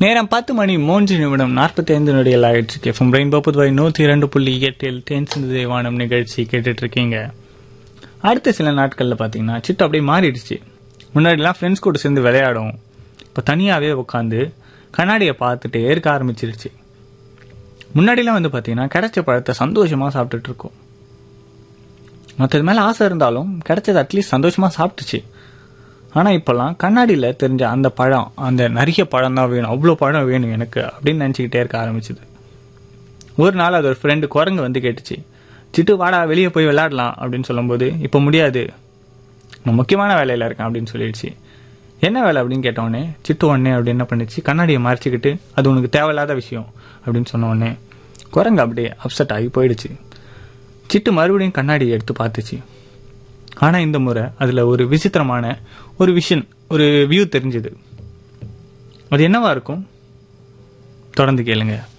நேரம் பத்து மணி மூன்று நிமிடம் நாற்பத்தி ஐந்து நொடிகள் ஆயிடுச்சு எஃப்எம் ரெயின்போ புதுவை நூற்றி இரண்டு புள்ளி எட்டில் தேன் சிந்து தேவானம் நிகழ்ச்சி கேட்டுட்டு இருக்கீங்க அடுத்த சில நாட்களில் பார்த்தீங்கன்னா சிட்டு அப்படியே மாறிடுச்சு முன்னாடிலாம் ஃப்ரெண்ட்ஸ் கூட சேர்ந்து விளையாடும் இப்போ தனியாகவே உட்காந்து கண்ணாடியை பார்த்துட்டே இருக்க ஆரம்பிச்சிருச்சு முன்னாடிலாம் வந்து பார்த்தீங்கன்னா கிடைச்ச பழத்தை சந்தோஷமாக சாப்பிட்டுட்டு இருக்கோம் மற்றது மேலே ஆசை இருந்தாலும் கிடைச்சது அட்லீஸ்ட் சந்தோஷமாக சாப்பிட்டுச்சு ஆனால் இப்போல்லாம் கண்ணாடியில் தெரிஞ்ச அந்த பழம் அந்த நிறைய பழம் தான் வேணும் அவ்வளோ பழம் வேணும் எனக்கு அப்படின்னு நினச்சிக்கிட்டே இருக்க ஆரம்பிச்சுது ஒரு நாள் அது ஒரு ஃப்ரெண்டு குரங்கு வந்து கேட்டுச்சு சிட்டு வாடா வெளியே போய் விளையாடலாம் அப்படின்னு சொல்லும்போது இப்போ முடியாது நான் முக்கியமான வேலையில் இருக்கேன் அப்படின்னு சொல்லிடுச்சு என்ன வேலை அப்படின்னு கேட்டவுடனே சிட்டு உடனே அப்படி என்ன பண்ணுச்சு கண்ணாடியை மறைச்சிக்கிட்டு அது உனக்கு தேவையில்லாத விஷயம் அப்படின்னு சொன்ன உடனே குரங்கு அப்படியே அப்செட் ஆகி போயிடுச்சு சிட்டு மறுபடியும் கண்ணாடியை எடுத்து பார்த்துச்சு ஆனால் இந்த முறை அதில் ஒரு விசித்திரமான ஒரு விஷன் ஒரு வியூ தெரிஞ்சுது அது என்னவா இருக்கும் தொடர்ந்து கேளுங்க